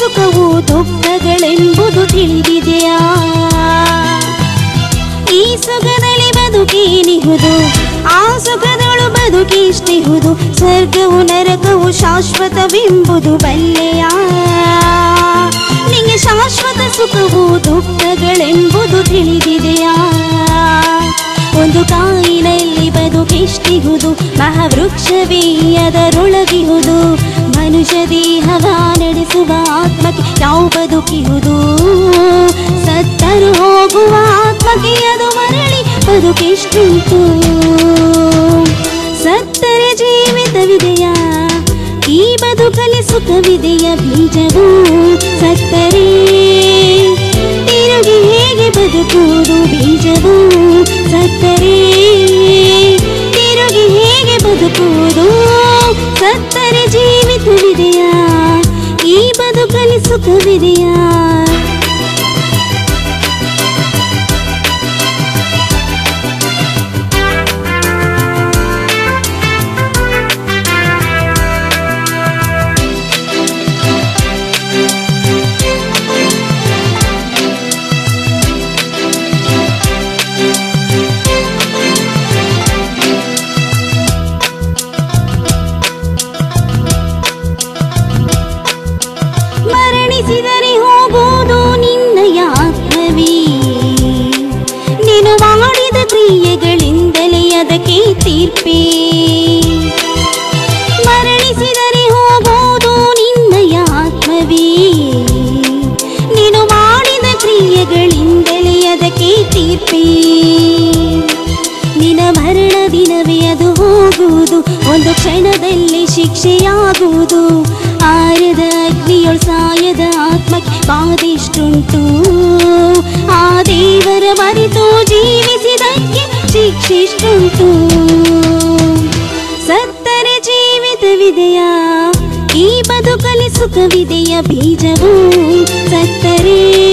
ಸುಖವು ದುಃಖಗಳೆಂಬುದು ತಿಳಿದಿದೆಯಾ ಈ ಸುಖದಲ್ಲಿ ಬದುಕೇನಿಹುದು ಆ ಸುಖದೊಳು ಬದುಕಿಷ್ಟಿಹುದು ಸ್ವರ್ಗವು ನರಕವು ಶಾಶ್ವತವೆಂಬುದು ಬಲ್ಲೆಯ ನಿಂಗೆ ಶಾಶ್ವತ ಸುಖವು ದುಃಖಗಳೆಂಬುದು ತಿಳಿದಿದೆಯಾ ಒಂದು ಕಾಯಿನಲ್ಲಿ ಬದುಕಿಷ್ಟಿಹುದು ಮಹಾವೃಕ್ಷವೇ ಅದರೊಳಗಿಹುದು ಮನುಷ್ಯ ದೇಹವ ನಡೆಸುವ ಆತ್ಮಕ್ಕೆ ಯಾವ ಬದುಕಿಹುದು ಸತ್ತರು ಹೋಗುವ ಆತ್ಮಕ್ಕೆ ಅದು ಮರಳಿ ಬದುಕೆಷ್ಟುಂಟು ಸತ್ತರೆ ಜೀವಿತವಿದೆಯಾ ಈ ಬದುಕಲಿ ಸುಖವಿದೆಯ ಬೀಜವು ಸತ್ತರೆ ತಿರುಗಿ ಹೇಗೆ ಬದುಕುವುದು ಬೀಜವು ಸತ್ತರೆ ತಿರುಗಿ ಹೇಗೆ ಬದುಕುವುದು ಸತ್ತರೆ ಜೀವಿತವಿದೆಯಾ ಈ ಬದುಕಲಿ ಸುಖವಿದೆಯಾ ಮರಣಿಸಿದರೆ ಹೋಗುವುದು ನಿನ್ನಯ ಆತ್ಮವೇ ನೀನು ಮಾಡಿದ ಕ್ರಿಯೆಗಳಿಂದಲೇ ಅದಕ್ಕೆ ತೀರ್ಪೇ ಮರಣಿಸಿದರೆ ಹೋಗುವುದು ನಿನ್ನಯ ಆತ್ಮವೇ ನೀನು ಮಾಡಿದ ಕ್ರಿಯೆಗಳಿಂದಲೇ ಅದಕ್ಕೆ ತೀರ್ಪೇ ನಿನ ಮರಣ ದಿನವೇ ಅದು ಹೋಗುವುದು ಒಂದು ಕ್ಷಣದಲ್ಲಿ ಶಿಕ್ಷೆಯಾಗುವುದು ಆರದ ಅಗ್ನಿಯೊಳ್ ಸಾಯದ ಆತ್ಮಕ್ಕೆ ಬಾದೆಷ್ಟುಂಟು ಆ ದೇವರ ಮರೆತು ಜೀವಿಸಿದಕ್ಕೆ ಶಿಕ್ಷೆಷ್ಟುಂಟು ಸತ್ತರೆ ಜೀವಿತವಿದೆಯಾ ಈ ಬದುಕಲಿ ಸುಖವಿದೆಯ ಬೀಜವು ಸತ್ತರೆ